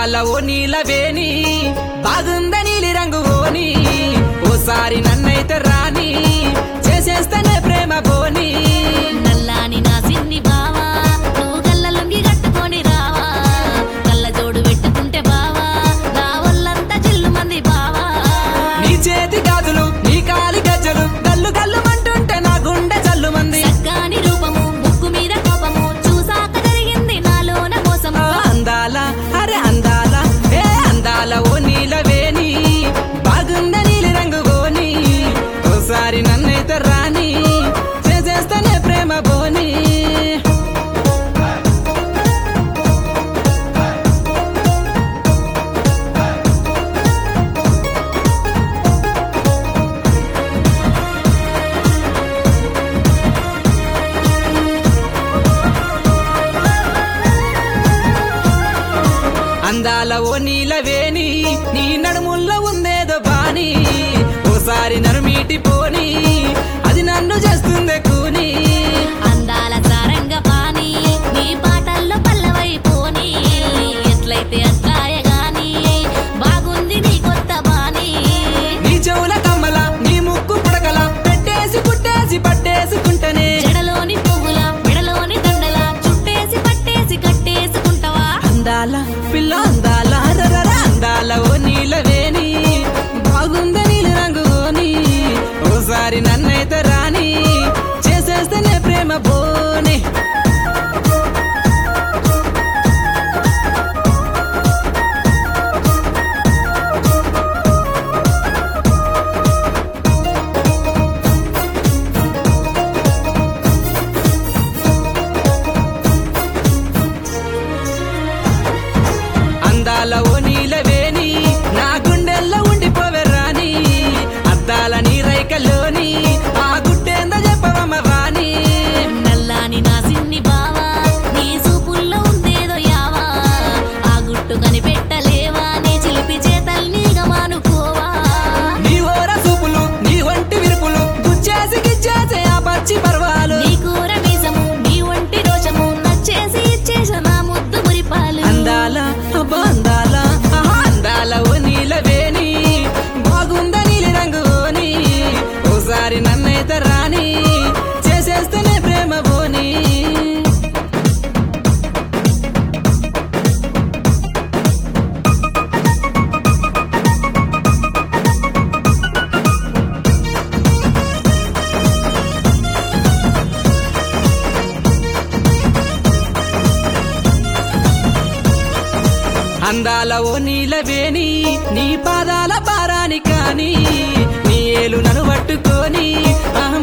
అందాల ఓ నీలవేణి బాగుంద నీలి రంగు ఓని ఓసారి నన్నైతే రాని చేసేస్తేనే ప్రేమ బోని నల్లాని నా సిన్ని బావా నువ్వు గల్ల లొంగి కట్టుకొని రావా కళ్ళ జోడు పెట్టుకుంటే బావా నా ఒళ్ళంతా చిల్లు మంది బావా నీ చేతి గాజులు నీ కాలి గజ్జలు గల్లు గల్లు మంటుంటే నా గుండె జల్లు మంది చక్కని రూపము ముక్కు మీద కోపము చూసాక జరిగింది నాలోన మోసము అందాల అరే అందాల ఏ అందాల ఓ నీలవేణి బాగుంద నీలి రంగు ఓని ఓసారి నన్నైతే రాని చేసేస్తేనే ప్రేమ బోని అందాల ఓ నీలవేణి నీ నడుముల్లో ఉందేదో బాని ఓసారి నరుమీటి పోని అది నన్ను చేస్తుందే కూని అందాల సారంగ పాని నీ పాటల్లో పల్లవైపోని ఎట్లయితే అట్లాయ గాని బాగుంది నీ కొత్త బాని నీ చెవుల కమ్మల నీ ముక్కు పుడకల పెట్టేసి పుట్టేసి పట్టేసుకుంటనే జడలోని పువ్వుల మెడలోని దండల చుట్టేసి పట్టేసి కట్టేసుకుంటావా అందాల పిల్ల అందాల రరర అందాల ఓ నీలవేణి బాగుంద నీలి రంగు ఓని ఓసారి నన్నైతే రాని చేసేస్తేనే ప్రేమ బోని అందాల ఓ నీలవేణి నా గుండెల్లో ఉండిపోవే రాని అద్దాల నీ రైకలోని ఆ గుట్టేంద చెప్పవమ్మ వాణి నల్లాని నా సిన్ని బావా నీ సూపుల్లో ఉందేదో యావా ఆ గుట్టు కనిపెట్టలేవా నీ చిలిపి చేతల్ని గమానుకోవా నీ ఓర సూపులు నీ ఒంటి విరుపులు గుచ్చేసి గిచ్చేసి ఆ పచ్చి పర్వాలు నీ కూర మీసము నీ ఒంటి రోషము నచ్చేసి ఇచ్చేస నా ముద్దు మురిపాలు అందాల అబ్బా అందాల ఆహా అందాల ఓ నీలవేణి బాగుంద నీలి రంగు ఓని ఓసారి నన్నైతే రాని చేసేస్తేనే ప్రేమ బోని అందాల ఓ నీలవేణి నీ పాదాల పారాని కాని నీ ఏలు నన్ను పట్టుకొని ఆహా